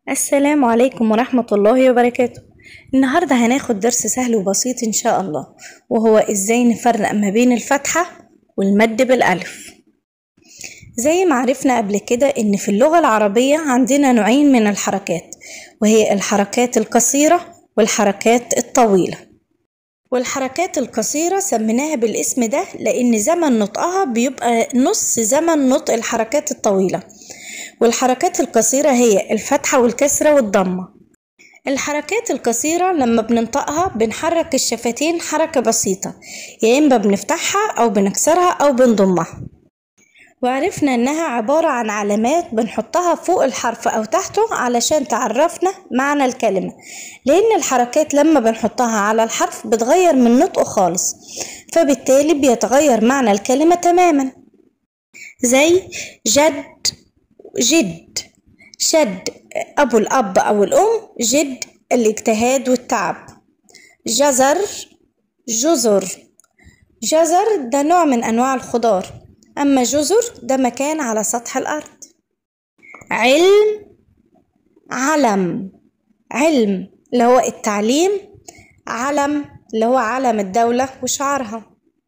السلام عليكم ورحمة الله وبركاته النهاردة هناخد درس سهل وبسيط إن شاء الله وهو إزاي نفرق ما بين الفتحة والمد بالألف زي ما عرفنا قبل كده إن في اللغة العربية عندنا نوعين من الحركات وهي الحركات القصيرة والحركات الطويلة والحركات القصيرة سميناها بالاسم ده لأن زمن نطقها بيبقى نص زمن نطق الحركات الطويلة والحركات القصيرة هي الفتحة والكسرة والضمة الحركات القصيرة لما بننطقها بنحرك الشفتين حركة بسيطة يا إما بنفتحها أو بنكسرها أو بنضمها وعرفنا إنها عبارة عن علامات بنحطها فوق الحرف أو تحته علشان تعرفنا معنى الكلمة لأن الحركات لما بنحطها على الحرف بتغير من نطقه خالص فبالتالي بيتغير معنى الكلمة تماما زي جد جد شد أبو الأب أو الأم جد الاجتهاد والتعب جزر جزر جزر ده نوع من أنواع الخضار أما جزر ده مكان على سطح الأرض علم علم علم اللي هو التعليم علم اللي هو علم الدولة وشعارها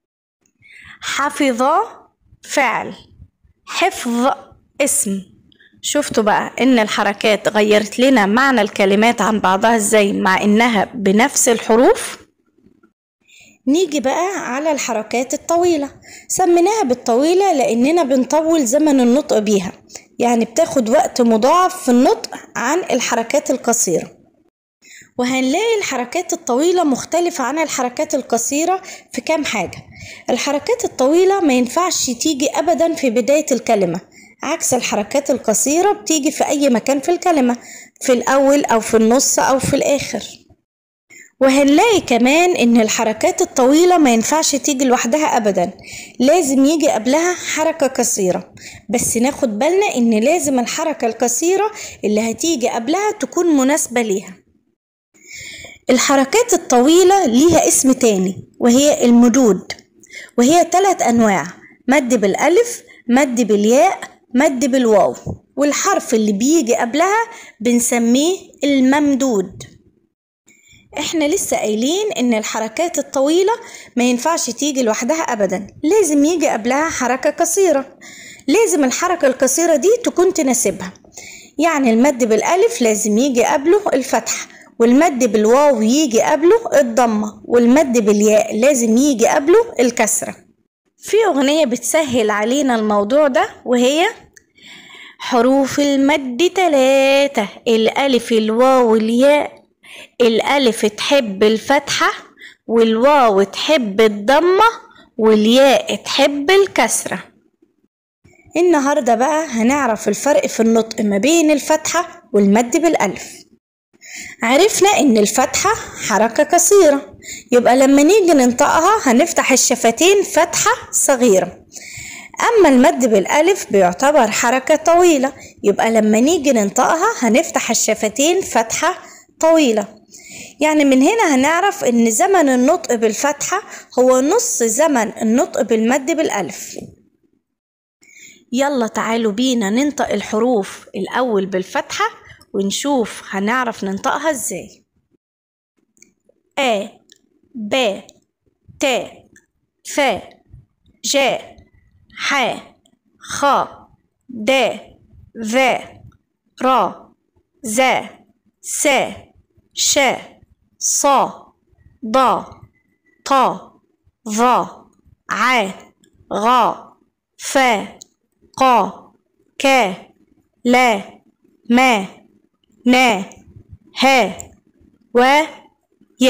حفظ فعل حفظ اسم شفتوا بقى ان الحركات غيرت لنا معنى الكلمات عن بعضها ازاي مع انها بنفس الحروف نيجي بقى على الحركات الطويلة سميناها بالطويلة لأننا بنطول زمن النطق بيها يعني بتاخد وقت مضاعف في النطق عن الحركات القصيرة وهنلاقي الحركات الطويلة مختلفة عن الحركات القصيرة في كام حاجة الحركات الطويلة ما ينفعش تيجي أبدا في بداية الكلمة عكس الحركات القصيرة بتيجي في أي مكان في الكلمة في الأول أو في النص أو في الآخر وهنلاقي كمان إن الحركات الطويلة ما ينفعش تيجي لوحدها أبدا لازم يجي قبلها حركة قصيرة بس ناخد بالنا إن لازم الحركة القصيرة اللي هتيجي قبلها تكون مناسبة ليها الحركات الطويلة ليها اسم تاني وهي المدود وهي ثلاث أنواع مد بالألف مد بالياء مد بالواو والحرف اللي بيجي قبلها بنسميه الممدود احنا لسه قايلين ان الحركات الطويلة ما ينفعش تيجي لوحدها ابدا لازم يجي قبلها حركة قصيرة لازم الحركة القصيرة دي تكون تناسبها يعني المد بالالف لازم يجي قبله الفتحة والمد بالواو يجي قبله الضمة والمد بالياء لازم يجي قبله الكسرة في أغنية بتسهل علينا الموضوع ده وهي حروف المد تلاتة الألف الواو الياء الألف تحب الفتحة والواو تحب الضمة والياء تحب الكسرة النهاردة بقى هنعرف الفرق في النطق ما بين الفتحة والمد بالألف عرفنا إن الفتحة حركة قصيرة يبقى لما نيجي ننطقها هنفتح الشفتين فتحة صغيرة أما المد بالألف بيعتبر حركة طويلة يبقى لما نيجي ننطقها هنفتح الشفتين فتحة طويلة يعني من هنا هنعرف إن زمن النطق بالفتحة هو نص زمن النطق بالمد بالألف يلا تعالوا بينا ننطق الحروف الأول بالفتحة ونشوف هنعرف ننطقها ازاي ا ب ت ف ج ح خ د ذ ر ز س ش ص ض ط ظ ع غ ف ق ك ل م ن ه و ي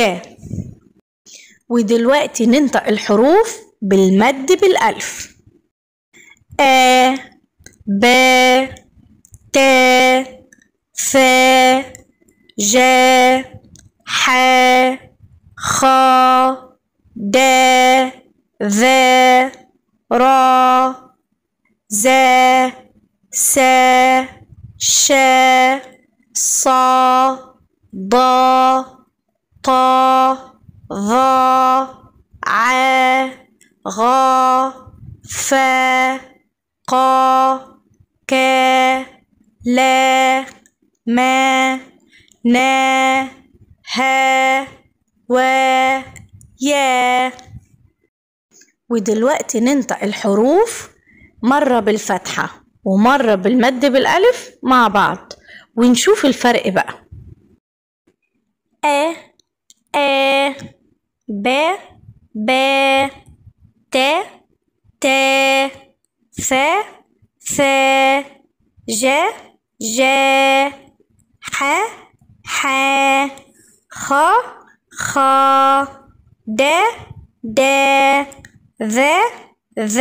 ودلوقتي ننطق الحروف بالمد بالألف أ ب ت ث ج ح خ د ذ ر ز س ش ص ض ط ظ ع غ ف ق ك ل ما نا ها و يا ودلوقتي ننطق الحروف مرة بالفتحة ومرة بالمد بالألف مع بعض ونشوف الفرق بقى أ أ ب ب ت ت ف ف ج ج ح ح خ خ د د ذ ذ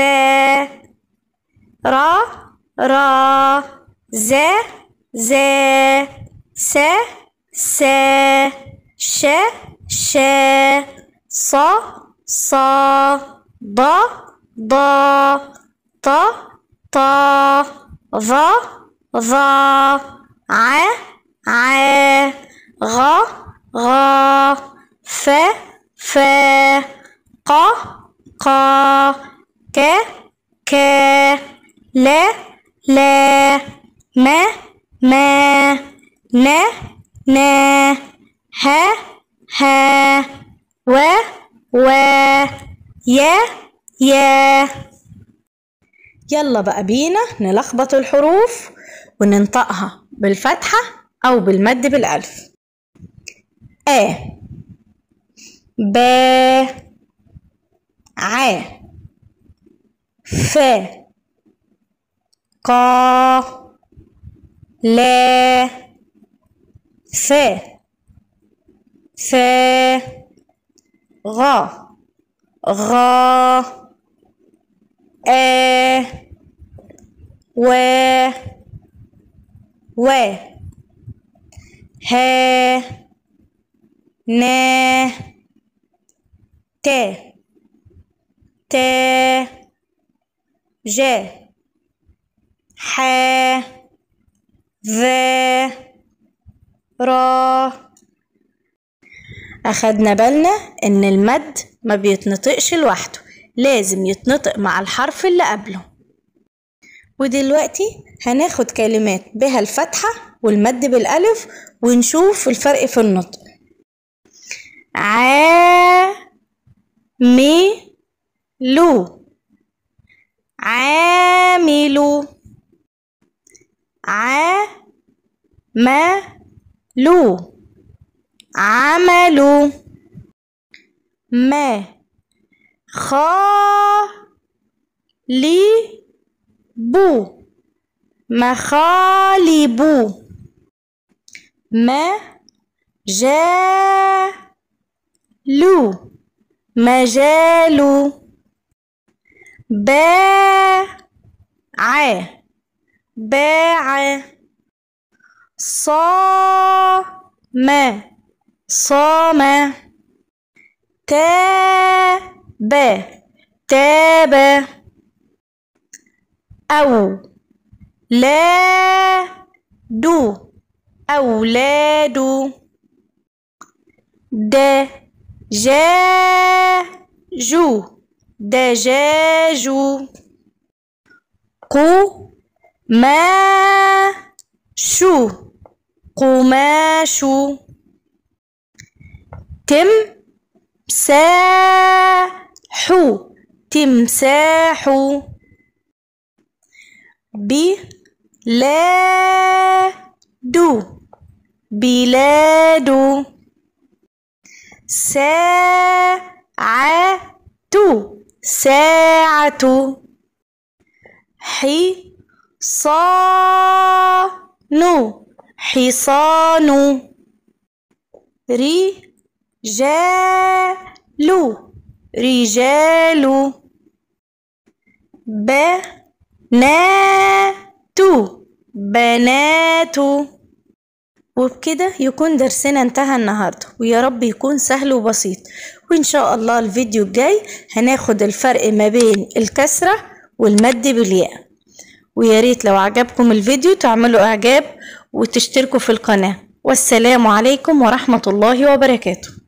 را را ز ز س س ش ش ص ص ض ض ط ط ظ ظ ع ع غ غ ف ف ق ق ك ك ل ل م م ن ن ه ه و و ي ي يلا بقى بينا نلخبط الحروف وننطقها بالفتحة أو بالمد بالألف آ ب ع ف ق ل ف ف غ غ آ و و ه ن ت ت ج ح ذ را أخدنا بالنا إن المد ما بيتنطقش لوحده لازم يتنطق مع الحرف اللي قبله ودلوقتي هناخد كلمات بها الفتحة والمد بالألف ونشوف الفرق في النطق ع مي لو عاملوا ع ما لو عملوا ما خا لي بو مخالب ما جا لو مجال باع باع صام صام تاب تاب أو لا دو أولاد د جا جو دجاج قو ما شو قماش تم ساح تمساح ب لا دو بلاد ساعة ساعة حي صان حصان رجال رجال بنات بنات وبكده يكون درسنا انتهى النهاردة ويا رب يكون سهل وبسيط وإن شاء الله الفيديو الجاي هناخد الفرق ما بين الكسرة والمد بالياء ويا ريت لو عجبكم الفيديو تعملوا إعجاب وتشتركوا في القناة والسلام عليكم ورحمة الله وبركاته